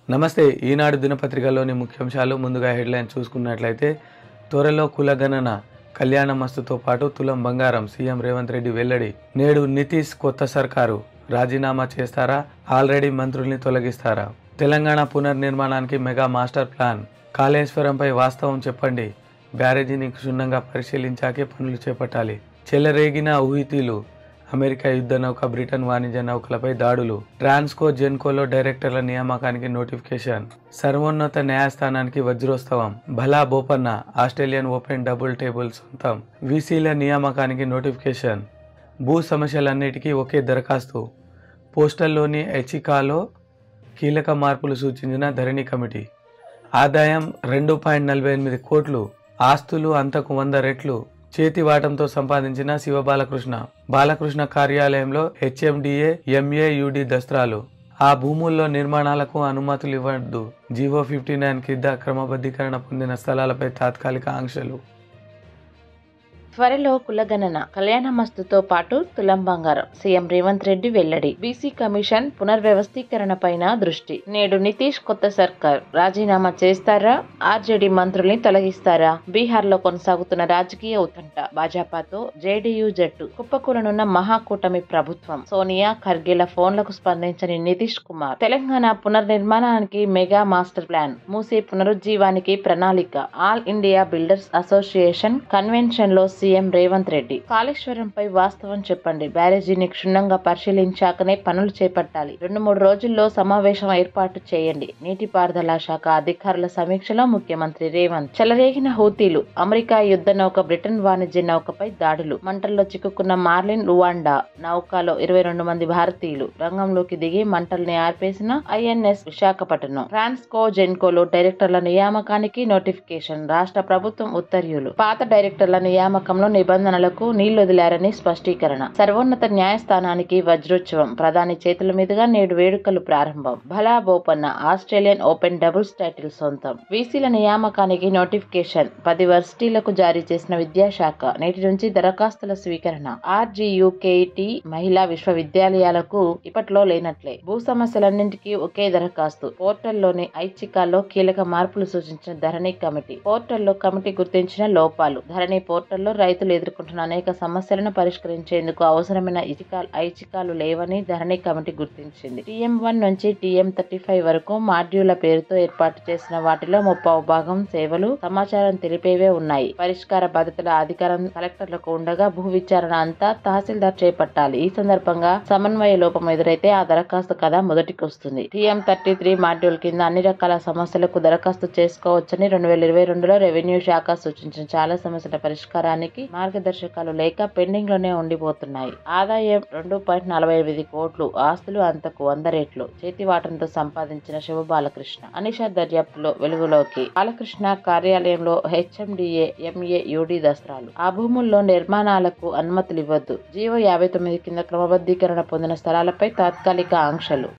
నమస్తే ఈనాడు దినపత్రికలోని ముఖ్యాంశాలు ముందుగా హెడ్లైన్ చూసుకున్నట్లయితే త్వరలో కులగణన కళ్యాణ మస్తుతో పాటు తులం బంగారం సీఎం రేవంత్ రెడ్డి వెల్లడి నేడు నితీష్ కొత్త సర్కారు రాజీనామా చేస్తారా ఆల్రెడీ మంత్రుల్ని తొలగిస్తారా తెలంగాణ పునర్నిర్మాణానికి మెగా మాస్టర్ ప్లాన్ కాళేశ్వరంపై వాస్తవం చెప్పండి బ్యారేజీని క్షుణ్ణంగా పరిశీలించాకే పనులు చేపట్టాలి చెలరేగిన ఊహితీలు అమెరికా యుద్ధ నౌక బ్రిటన్ వాణిజ్య నౌకలపై దాడులు ట్రాన్స్కో జెన్కోలో డైరెక్టర్ల నియామకానికి నోటిఫికేషన్ సర్వోన్నత న్యాయస్థానానికి వజ్రోత్సవం భలా Bopanna Australian open double title సొంతం వీసీల నియామకానికి నోటిఫికేషన్ భూ సమస్యలన్నిటికీ ఒకే దరఖాస్తు పోస్టల్లోని ఎచికాలో కీలక మార్పులు సూచించిన ధరణి కమిటీ ఆదాయం రెండు పాయింట్ నలభై ఎనిమిది కోట్లు ఆస్తులు అంతకు వంద రెట్లు చేతి వాటంతో సంపాదించిన శివ బాలకృష్ణ బాలకృష్ణ కార్యాలయంలో హెచ్ఎండిఏ ఎంఏయుడి దస్త్రాలు ఆ భూముల్లో నిర్మాణాలకు అనుమతులు ఇవ్వద్దు జీవో ఫిఫ్టీ నైన్ కింద క్రమబద్ధీకరణ పొందిన స్థలాలపై తాత్కాలిక ఆంక్షలు త్వరలో కులగణన కళ్యాణ మస్తుతో పాటు తులం బంగారం సీఎం రేవంత్ రెడ్డి వెల్లడి బీసీ కమిషన్ పునర్వ్యవస్థీకరణ పైన దృష్టి నేడు నితీష్ కొత్త సర్కార్ రాజీనామా చేస్తారా ఆర్జేడీ మంత్రుల్ని తొలగిస్తారా బీహార్ లో కొనసాగుతున్న రాజకీయ ఉత్కంఠ భాజపాతో జేడీయూ జట్టు కుప్పకూలనున్న మహాకూటమి ప్రభుత్వం సోనియా ఖర్గేల ఫోన్లకు స్పందించని నితీష్ కుమార్ తెలంగాణ పునర్నిర్మాణానికి మెగా మాస్టర్ ప్లాన్ మూసీ పునరుజ్జీవానికి ప్రణాళిక all India builders association convention లో సీఎం రేవంత్ రెడ్డి కాళేశ్వరంపై వాస్తవం చెప్పండి బ్యారేజీని క్షుణ్ణంగా పరిశీలించాకనే పనులు చేపట్టాలి రెండు మూడు రోజుల్లో సమావేశం ఏర్పాటు చేయండి నీటిపారుదల శాఖ అధికారుల సమీక్షలో ముఖ్యమంత్రి రేవంత్ చెలరేగిన హూతీలు అమెరికా యుద్ధ నౌక బ్రిటన్ వాణిజ్య నౌకపై దాడులు మంటల్లో చిక్కుకున్న మార్లిన్ రువాండా నౌకలో ఇరవై రెండు మంది భారతీయులు రంగంలోకి దిగి మంటల్ని ఆర్పేసిన ఐఎన్ఎస్ విశాఖపట్నం ట్రాన్స్కో జెన్కోలో డైరెక్టర్ల నియామకానికి నోటిఫికేషన్ రాష్ట్ర ప్రభుత్వం ఉత్తర్వులు పాత డైరెక్టర్ల నియామకంలో నిబంధనలకు నీళ్లొదిలారని స్పష్టీకరణ సర్వోన్నత న్యాయస్థానానికి వజ్రోత్సవం ప్రధాని చేతుల మీదుగా నేడు వేడుకలు ప్రారంభం భలా Bopanna Australian open doubles title సొంతం వీసీల నియామకానికి నోటిఫికేషన్ పది వర్సిటీలకు జారీ చేసిన విద్యాశాఖ నేటి నుంచి దరఖాస్తుల స్వీకరణ ఆర్జీయుకేటి మహిళా విశ్వవిద్యాలయాలకు ఇప్పట్లో లేనట్లే భూ సమస్యలన్నింటికీ ఒకే దరఖాస్తు పోర్టల్లోని ఐచ్ఛికాల్లో కీలక మార్పులు సూచించిన ధరణి కమిటీ పోర్టల్లో కమిటీ గుర్తించిన లోపాలు ధరణి పోర్టల్లో రైతులు ఎదుర్కొంటున్న అనేక సమస్యలను పరిష్కరించేందుకు అవసరమైన ఇచికాలు ఐచ్ఛికాలు లేవని ధరణి కమిటీ గుర్తించింది టీఎం వన్ నుంచి టీఎం థర్టీ ఫైవ్ వరకు మాడ్యూళ్ల పేరుతో ఏర్పాటు చేసిన వాటిలో ముప్పావు భాగం సేవలు సమాచారం తెలిపేవే ఉన్నాయి పరిష్కార బాధ్యతల అధికారం కలెక్టర్లకు ఉండగా భూ విచారణ అంతా తహసీల్దార్ చేపట్టాలి ఈ సందర్భంగా సమన్వయ లోపం ఎదురైతే ఆ దరఖాస్తు కథ మొదటికి వస్తుంది టీఎం థర్టీ త్రీ మాడ్యూల్ కింద అన్ని రకాల సమస్యలకు దరఖాస్తు చేసుకోవచ్చని రెండు వేల ఇరవై రెండులో రెవెన్యూ శాఖ సూచించిన చాలా సమస్యల పరిష్కారానికి మార్గదర్శకాలు లేక పెండింగ్ లోనే ఉండిపోతున్నాయి ఆదాయం రెండు పాయింట్ నలభై ఎనిమిది కోట్లు ఆస్తులు అంతకు వంద రేట్లు చేతి వాటంతో సంపాదించిన శివ బాలకృష్ణ అనిషా దర్యాప్తులో వెలుగులోకి బాలకృష్ణ కార్యాలయంలో హెచ్ఎండిఏ ఎంఏ యుడి దస్త్రాలు ఆ భూముల్లో నిర్మాణాలకు అనుమతులు ఇవ్వద్దు జీవో యాభై తొమ్మిది కింద క్రమబద్ధీకరణ పొందిన స్థలాలపై తాత్కాలిక ఆంక్షలు